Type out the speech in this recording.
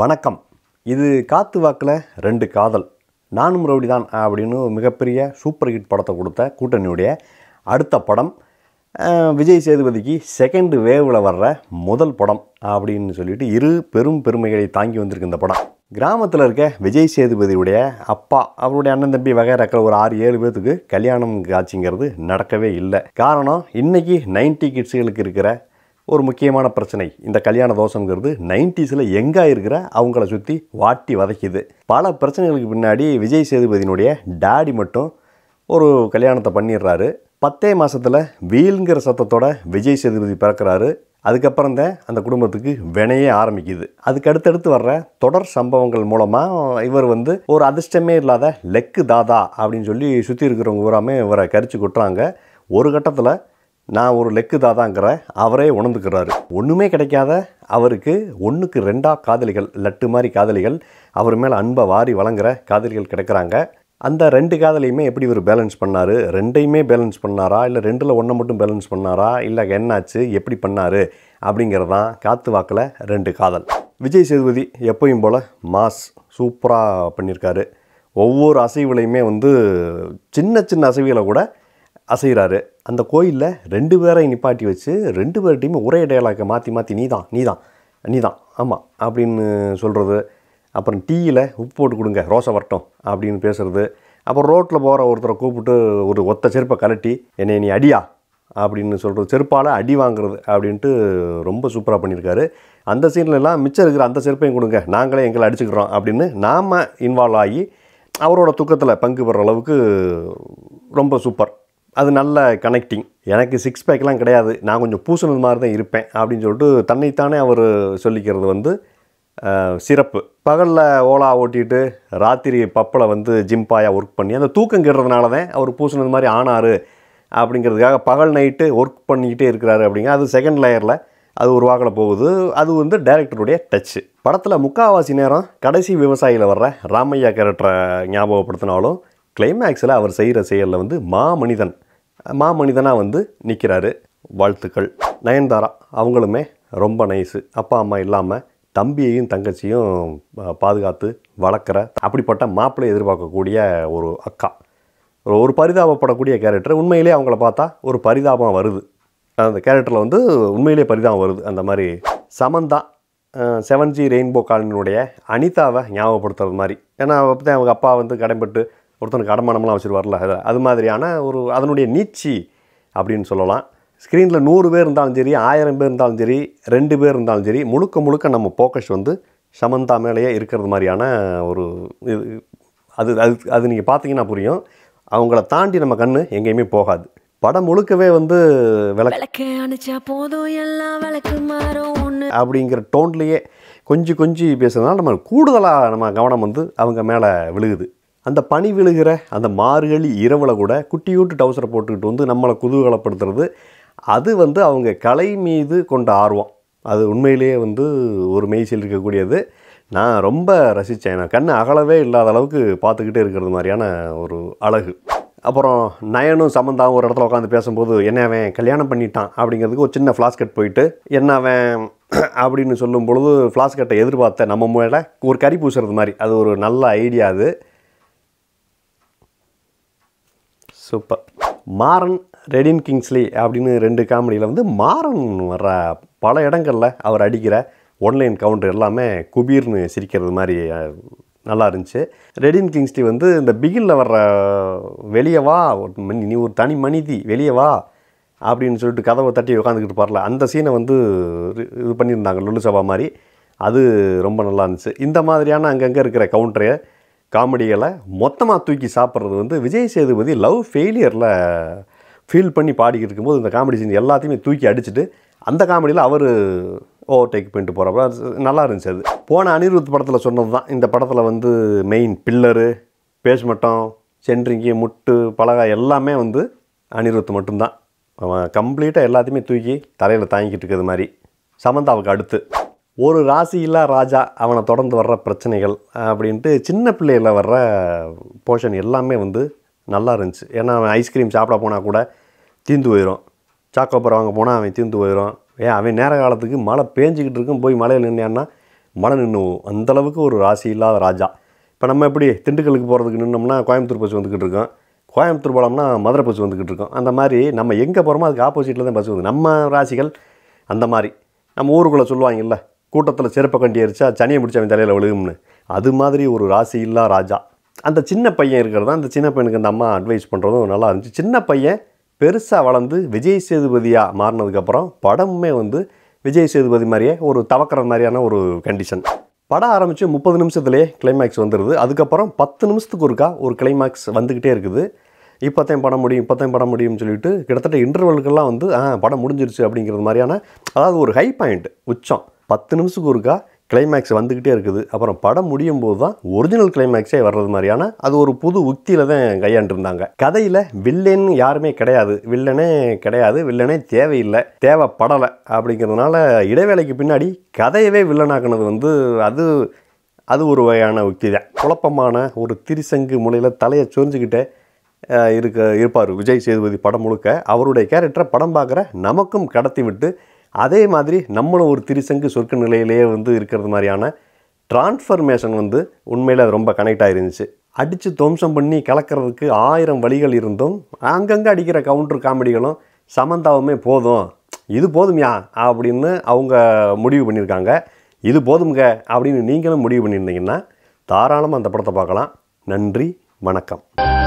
வணக்கம் இது காத்து வாக்கில் ரெண்டு காதல் நானும் ரவுடி தான் அப்படின்னு ஒரு மிகப்பெரிய சூப்பர் ஹிட் படத்தை கொடுத்த கூட்டணியுடைய அடுத்த படம் அஹ், விஜய் சேதுபதிக்கு செகண்ட் வேவில் வர்ற முதல் படம் அப்படின்னு சொல்லிட்டு இரு பெரும் பெருமைகளை தாங்கி வந்திருக்கு இந்த படம் கிராமத்தில் இருக்க விஜய் சேதுபதியுடைய அப்பா அவருடைய அண்ணன் தம்பி வகைரக்கிற ஒரு ஆறு ஏழு பேர்த்துக்கு கல்யாணம் காட்சிங்கிறது நடக்கவே இல்லை காரணம் இன்னைக்கு நைன்டி கிட்ஸுகளுக்கு இருக்கிற ஒரு முக்கியமான பிரச்சனை இந்த கல்யாண தோஷங்கிறது நைன்டிஸில் எங்கே இருக்கிற அவங்கள சுற்றி வாட்டி வதைக்குது பல பிரச்சனைகளுக்கு பின்னாடி விஜய் சேதுபதியினுடைய டாடி மட்டும் ஒரு கல்யாணத்தை பண்ணிடுறாரு பத்தே மாசத்துல வீல்ங்கிற சத்தத்தோட விஜய் சேதுபதி பிறக்கிறாரு அதுக்கப்புறம் தான் அந்த குடும்பத்துக்கு வினையே ஆரம்பிக்குது அதுக்கு அடுத்தடுத்து வர்ற தொடர் சம்பவங்கள் மூலமாக இவர் வந்து ஒரு அதிர்ஷ்டமே இல்லாத லெக்கு தாதா அப்படின்னு சொல்லி சுற்றி இருக்கிறவங்க பூராமே இவரை கரிச்சு கொட்டுறாங்க ஒரு கட்டத்தில் நான் ஒரு லெக்கு தாதாங்கிற அவரே உணர்ந்துக்கிறாரு ஒன்றுமே கிடைக்காத அவருக்கு ஒன்றுக்கு ரெண்டா காதலிகள் லட்டு மாதிரி காதலிகள் அவர் மேலே அன்பை வாரி வழங்குற காதலிகள் கிடைக்கிறாங்க அந்த ரெண்டு காதலையுமே எப்படி இவர் பேலன்ஸ் பண்ணார் ரெண்டையுமே பேலன்ஸ் பண்ணாரா இல்லை ரெண்டில் ஒன்றை மட்டும் பேலன்ஸ் பண்ணாரா இல்லை என்னாச்சு எப்படி பண்ணார் அப்படிங்கிறது தான் காத்து வாக்கில் ரெண்டு காதல் விஜய் சேதுபதி எப்பயும் போல் மாஸ் சூப்பராக பண்ணியிருக்காரு ஒவ்வொரு அசைவுலையுமே வந்து சின்ன சின்ன அசைவுகளை கூட அசைகிறாரு அந்த கோயிலில் ரெண்டு பேரை நிப்பாட்டி வச்சு ரெண்டு பேர்ட்டையுமே ஒரே டயலாக்கை மாற்றி மாற்றி நீ தான் நீ தான் நீ தான் ஆமாம் அப்படின்னு சொல்கிறது அப்புறம் டீயில் உப்பு போட்டு கொடுங்க ரோசை வரட்டும் அப்படின்னு பேசுறது அப்புறம் ரோட்டில் போகிற ஒருத்தரை கூப்பிட்டு ஒரு ஒத்த செருப்பை கலட்டி என்னை நீ அடியா அப்படின்னு சொல்கிறது செருப்பால் அடி வாங்குறது அப்படின்ட்டு ரொம்ப சூப்பராக பண்ணியிருக்காரு அந்த சீன்ல எல்லாம் மிச்சம் இருக்கிற அந்த செருப்பையும் கொடுங்க நாங்களே எங்களை அடிச்சுக்கிறோம் அப்படின்னு நாம் இன்வால்வ் ஆகி அவரோட துக்கத்தில் பங்கு பெற அளவுக்கு ரொம்ப சூப்பர் அது நல்ல கனெக்டிங் எனக்கு சிக்ஸ் பேக்லாம் கிடையாது நான் கொஞ்சம் பூசினது மாதிரி தான் இருப்பேன் அப்படின்னு சொல்லிட்டு தன்னைத்தானே அவர் சொல்லிக்கிறது வந்து அஹ், சிறப்பு பகலில் ஓலா ஓட்டிட்டு ராத்திரி பப்பில் வந்து ஜிம்பாயாக ஒர்க் பண்ணி அந்த தூக்கம் கெடுறதுனால தான் அவர் பூசினது மாதிரி ஆனார் அப்படிங்கிறதுக்காக பகல் நைட்டு ஒர்க் பண்ணிக்கிட்டே இருக்கிறாரு அப்படிங்க அது செகண்ட் லேயரில் அது ஒரு வாக்கில் போகுது அது வந்து டைரக்டருடைய டச்சு படத்தில் முக்காவாசி நேரம் கடைசி விவசாயியில் வர்ற ராமையா கேரக்டரை ஞாபகப்படுத்தினாலும் கிளைமேக்ஸில் அவர் செய்கிற செயலில் வந்து மாமனிதன் மாமனிதனாக வந்து நிற்கிறாரு வாழ்த்துக்கள் நயன்தாரா அவங்களுமே ரொம்ப நைஸு அப்பா அம்மா இல்லாமல் தம்பியையும் தங்கச்சியும் பா- பாதுகாத்து வளர்க்குற அப்படிப்பட்ட மாப்பிள்ளை எதிர்பார்க்கக்கூடிய ஒரு அக்கா ஒரு- ஒரு பரிதாபப்படக்கூடிய கேரக்டர் உண்மையிலே அவங்கள பார்த்தா ஒரு பரிதாபம் வருது அந்த கேரக்டரில் வந்து உண்மையிலே பரிதாபம் வருது அந்த மாதிரி சமந்தா செவன் ஜி ரெயின்போ காலனியுடைய அனிதாவை ஞாபகப்படுத்துறது மாதிரி ஏன்னா அப்போ தான் அவங்க அப்பா வந்து கடன்பட்டு ஒருத்தனுக்கு அடமானம்லாம் வச்சுருவார்ல அது அது மாதிரியான ஒரு அதனுடைய நீட்சி அப்படின்னு சொல்லலாம் ஸ்க்ரீனில் நூறு பேர் இருந்தாலும் சரி ஆயிரம் பேர் இருந்தாலும் சரி ரெண்டு பேர் இருந்தாலும் சரி முழுக்க முழுக்க நம்ம ஃபோக்கஸ் வந்து சமந்தா மேலேயே இருக்கிறது மாதிரியான ஒரு இது அது அது அது நீங்கள் பார்த்தீங்கன்னா புரியும் அவங்கள தாண்டி நம்ம கண்ணு எங்கேயுமே போகாது படம் முழுக்கவே வந்து விளக்கு விளக்கு அணைச்சா போதும் எல்லாம் விளக்கு மாறும் ஒண்ணு அப்படிங்கிற டோன்லேயே கொஞ்சம் கொஞ்சம் பேசுறதுனால நம்ம கூடுதலாக நம்ம கவனம் வந்து அவங்க மேலே விழுகுது அந்த பனி விழுகிற அந்த மார்கழி இரவில் கூட குட்டியூட்டு டவுசரை போட்டுக்கிட்டு வந்து நம்மளை குதூகலப்படுத்துறது அது வந்து அவங்க கலை மீது கொண்ட ஆர்வம் அது உண்மையிலேயே வந்து ஒரு மெய்சில் இருக்கக்கூடியது நான் ரொம்ப ரசித்தேன் நான் கண் அகலவே இல்லாத அளவுக்கு பார்த்துக்கிட்டே இருக்கிறது மாதிரியான ஒரு அழகு அப்புறம் நயனும் சமந்தாவும் ஒரு இடத்துல உட்காந்து பேசும்போது என்ன அவன் கல்யாணம் பண்ணிட்டான் அப்படிங்கிறதுக்கு ஒரு சின்ன ஃப்ளாஸ் கட் போயிட்டு என்ன அவன் அப்படின்னு சொல்லும் பொழுது ஃப்ளாஸ் கட்டை எதிர்பார்த்த நம்ம மேலே ஒரு கறி பூசுறது மாதிரி அது ஒரு நல்ல ஐடியா அது சூப்பர் மாறன் ரெடின் கிங்ஸ்லி அப்படின்னு ரெண்டு காமெடியில் வந்து மாறன் வர்ற பல இடங்களில் அவர் அடிக்கிற ஒன்லைன் கவுண்டர் எல்லாமே குபீர்னு சிரிக்கிறது மாதிரி அஹ், நல்லா இருந்துச்சு ரெடின் கிங்ஸ்லி வந்து இந்த பிகிலில் வர்ற வெளியே வா ஒரு மனி- நீ ஒரு தனி மனிதி வெளியே வா அப்படின்னு சொல்லிட்டு கதவை தட்டி உட்காந்துக்கிட்டு பாரல அந்த சீனை வந்து இது- இது பண்ணியிருந்தாங்க லுல்லு சபா மாதிரி அது ரொம்ப நல்லா இருந்துச்சு இந்த மாதிரியான அங்கங்கே இருக்கிற கவுண்டரை காமெடிகளை மொத்தமாக தூக்கி சாப்பிட்றது வந்து விஜய் சேதுபதி லவ் ஃபெயிலியரில் ஃபீல் பண்ணி பாடிக்கிட்டு இருக்கும்போது இந்த காமெடி சீன் எல்லாத்தையுமே தூக்கி அடிச்சுட்டு அந்த காமெடியில் அவர் ஓவர்டேக் பண்ணிட்டு போகிறப்ப நல்லா இருந்துச்சு அது போன அனிருத் படத்தில் சொன்னது தான் இந்த படத்தில் வந்து மெயின் பில்லரு பேஸ்மட்டம் சென்ட்ரிங்கி முட்டு பலகா எல்லாமே வந்து அனிருத் மட்டும்தான் அவன் கம்ப்ளீட்டாக எல்லாத்தையுமே தூக்கி தலையில் தாங்கிக்கிட்டு இருக்கிறது மாதிரி சமந்தாவுக்கு அடுத்து ஒரு ராசி இல்லா ராஜா அவனை தொடர்ந்து வர்ற பிரச்சனைகள் அப்படின்ட்டு சின்ன பிள்ளையில வர்ற போர்ஷன் எல்லாமே வந்து நல்லா இருந்துச்சு ஏன்னா அவன் ஐஸ்கிரீம் சாப்பிட போனால் கூட தீந்து போயிடும் சாக்கோப்பர் வாங்க போனால் அவன் தீந்து போயிடும் ஏன் அவன் நேர காலத்துக்கு மழை பேஞ்சிக்கிட்டு இருக்கும் போய் மலையில் நின்னான்னா மன நின்று அந்தளவுக்கு ஒரு ராசி இல்லாத ராஜா இப்போ நம்ம எப்படி திண்டுக்கலுக்கு போகிறதுக்கு நின்னோம்னா கோயம்புத்தூர் பஸ் வந்துக்கிட்டு இருக்கோம் கோயம்புத்தூர் போனோம்னா மதுரை பஸ் வந்துக்கிட்டு இருக்கோம் அந்த மாதிரி நம்ம எங்கே போகிறோமோ அதுக்கு ஆப்போசிட்டில் தான் பஸ் வந்து நம்ம ராசிகள் அந்த மாதிரி நம்ம ஊருக்குள்ளே சொல்லுவாங்கல்ல கூட்டத்தில் செருப்பை கண்டி அரிச்சா சனியை பிடிச்சவன் தலையில் விழுகும்னு அது மாதிரி ஒரு ராசி இல்லா ராஜா அந்த சின்ன பையன் இருக்கிறதா அந்த சின்ன பையனுக்கு அந்த அம்மா அட்வைஸ் பண்ணுறதும் நல்லா இருந்துச்சு சின்ன பையன் பெருசாக வளர்ந்து விஜய் சேதுபதியாக மாறினதுக்கப்புறம் படமுமே வந்து விஜய் சேதுபதி மாதிரியே ஒரு தவக்கிற மாதிரியான ஒரு கண்டிஷன் படம் ஆரம்பித்து முப்பது நிமிஷத்துலேயே கிளைமேக்ஸ் வந்துடுது அதுக்கப்புறம் பத்து நிமிஷத்துக்கு ஒருக்கா ஒரு கிளைமேக்ஸ் வந்துக்கிட்டே இருக்குது இப்போத்தையும் படம் முடியும் இப்போத்தையும் படம் முடியும்னு சொல்லிட்டு கிட்டத்தட்ட இன்டர்வலுக்கெல்லாம் வந்து ஆ படம் முடிஞ்சிருச்சு அப்படிங்கிறது மாதிரியான அதாவது ஒரு ஹை பாயிண்ட் உச்சம் பத்து நிமிஷத்துக்கு ஒருக்கா கிளைமேக்ஸ் வந்துக்கிட்டே இருக்குது அப்புறம் படம் முடியும் போது தான் ஒரிஜினல் கிளைமேக்ஸே வர்றது மாதிரியான அது ஒரு புது உக்தியில் தான் கையாண்டிருந்தாங்க கதையில் வில்லன் யாருமே கிடையாது வில்லனே கிடையாது வில்லனே தேவையில்லை தேவைப்படலை அப்படிங்கிறதுனால இடைவேளைக்கு பின்னாடி கதையவே வில்லனாக்குனது வந்து அது அது ஒரு வகையான உக்தி தான் குழப்பமான ஒரு திரிசங்கு முனையில் தலையை சொரிஞ்சுக்கிட்டே அஹ், இருக்க இருப்பார் விஜய் சேதுபதி படம் முழுக்க அவருடைய கேரக்டரை படம் பார்க்குற நமக்கும் கடத்தி விட்டு அதே மாதிரி நம்மளும் ஒரு திரிசங்கு சொர்க்க நிலையிலேயே வந்து இருக்கிறது மாதிரியான டிரான்ஸ்ஃபர்மேஷன் வந்து உண்மையில் அது ரொம்ப கனெக்ட் ஆயிருந்துச்சு அடித்து துவம்சம் பண்ணி கலக்கிறதுக்கு ஆயிரம் வழிகள் இருந்தும் அங்கங்கே அடிக்கிற கவுண்டர் காமெடிகளும் சமந்தாவுமே போதும் இது போதும்யா அப்படின்னு அவங்க முடிவு பண்ணியிருக்காங்க இது போதுங்க அப்படின்னு நீங்களும் முடிவு பண்ணியிருந்தீங்கன்னா தாராளமாக அந்த படத்தை பார்க்கலாம் நன்றி வணக்கம்